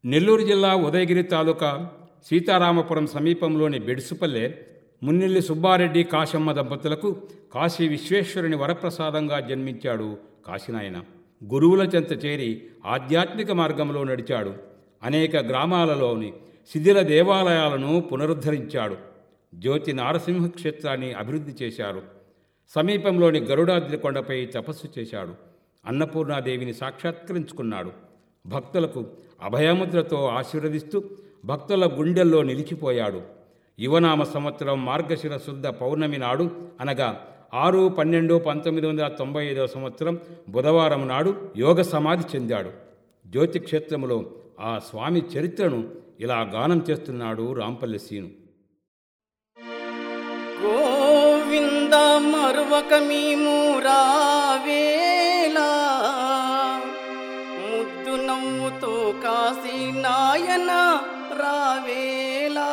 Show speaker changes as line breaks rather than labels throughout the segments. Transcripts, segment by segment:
నెల్లూరు జిల్లా ఉదయగిరి తాలూకా సీతారామపురం సమీపంలోని బెడుసుపల్లె మున్నెల్లి సుబ్బారెడ్డి కాశమ్మ దంపతులకు కాశీ విశ్వేశ్వరుని వరప్రసాదంగా జన్మించాడు కాశీనాయన గురువుల చెంత చేరి ఆధ్యాత్మిక మార్గంలో నడిచాడు అనేక గ్రామాలలోని శిథిల దేవాలయాలను పునరుద్ధరించాడు జ్యోతి నారసింహ క్షేత్రాన్ని అభివృద్ధి చేశారు సమీపంలోని గరుడాద్రి కొండపై తపస్సు చేశాడు అన్నపూర్ణాదేవిని సాక్షాత్కరించుకున్నాడు భక్తులకు అభయముద్రతో ఆశీర్వదిస్తూ భక్తుల గుండెల్లో నిలిచిపోయాడు యువనామ సంవత్సరం మార్గశిర శుద్ధ పౌర్ణమి నాడు అనగా ఆరు పన్నెండు పంతొమ్మిది వందల తొంభై ఐదవ సంవత్సరం బుధవారం నాడు యోగ సమాధి చెందాడు జ్యోతి క్షేత్రములో ఆ స్వామి చరిత్రను ఇలా గానం చేస్తున్నాడు రాంపల్లి సీను
గోవింద మరువక మేము రావేలా ముద్దు నవ్వుతో కాసి నాయన రావేలా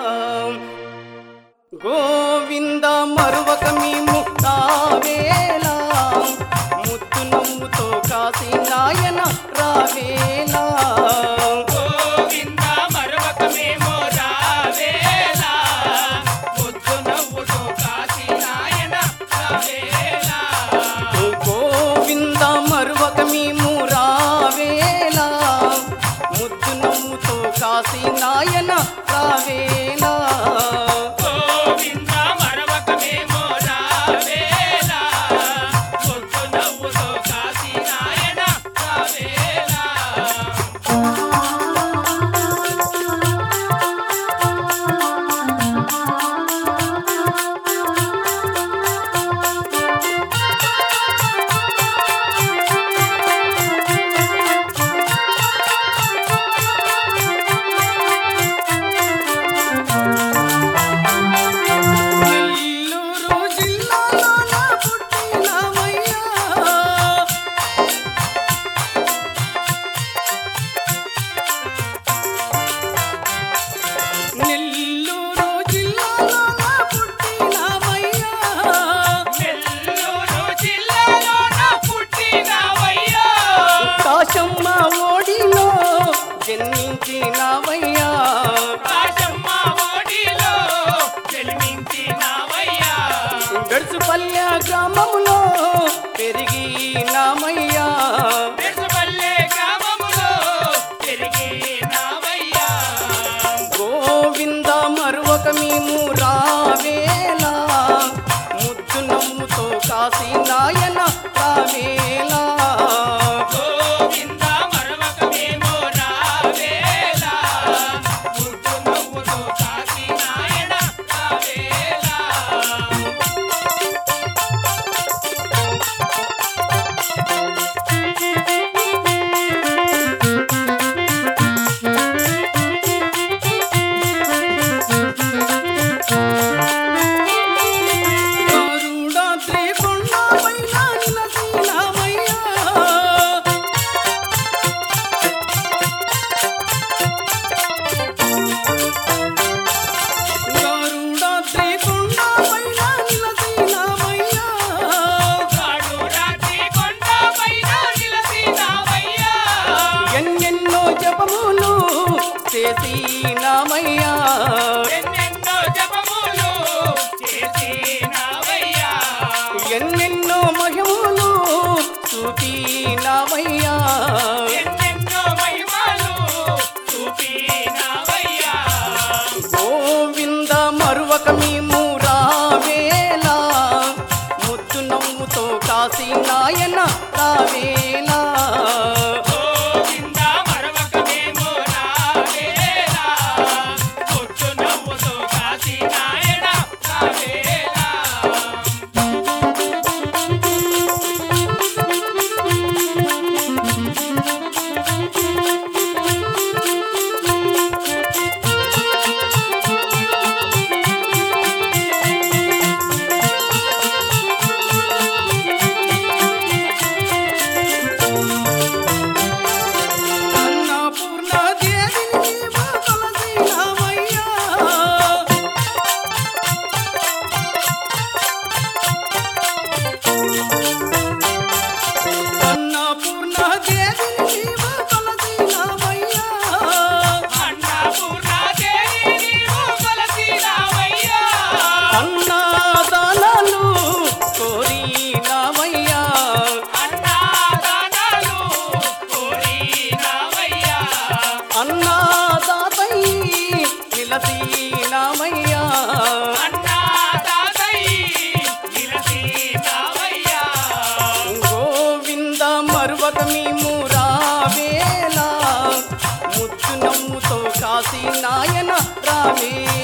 గోవింద మరువక మేము రావేలా ముద్దు నవ్వుతో కాసి నాయన రావేలా
గోవింద మరవక మేము రావేలా ముద్దు నవ్వుతో కాశీ నాయన రావేలా
గోవింద మరువక మేము రావేలా ముద్దు నవ్వుతో కాసి నాయన రావేలా
గోవింద మరవక మేము రావేలా ముద్దు నవ్వుతో కాశీ నాయన రావేలా
నెల్లూరు జిల్లాలో నా పుట్టినవయ్యా నెల్లూరు జిల్లాలో నా పుట్టినవయ్యా
నెల్లూరు జిల్లాలో నా పుట్టినవయ్యా
కాశమ్మ ఓడిలో జన్మించినవయ్యా
కాశమ్మ ఓడిలో జన్మించినవయ్యా
గడుచుపల్లె గ్రామములో పెరిగినామయ్యా
పెరుసపల్లె గ్రామములో పెరిగినవయ్యా
గోవింద మరువక మేము రావేలా ముద్దు నమ్ముతో కాసి నాయన రావేలా
గోవింద మరవక మేము రావేలా ముద్దు నవ్వుతో కాశీ నాయన రావేలా
గరుడాద్రి కొండపైన నిలసినామయ్యా గరుడాద్రి కొండపైన నిలసినామయ్యా
కాడు రాత్రి కొండపైన నిలసినావయ్యా
ఎన్నెన్నో జపములు చేసినామయ్యా
ఎన్నెన్నో జపములు చేసినావయ్యా
ఎన్నెన్నో మహిములు చూపినామయ్యా
ఎన్నెన్నో మహిమలు చూపినావయ్యా
గోవింద మరువక మేము రావేలా ముద్దు నవ్వుతో కాసి నాయన రావేలా
గోవింద మరవక మేము రావేలా ముద్దు నవ్వుతో
రావేలా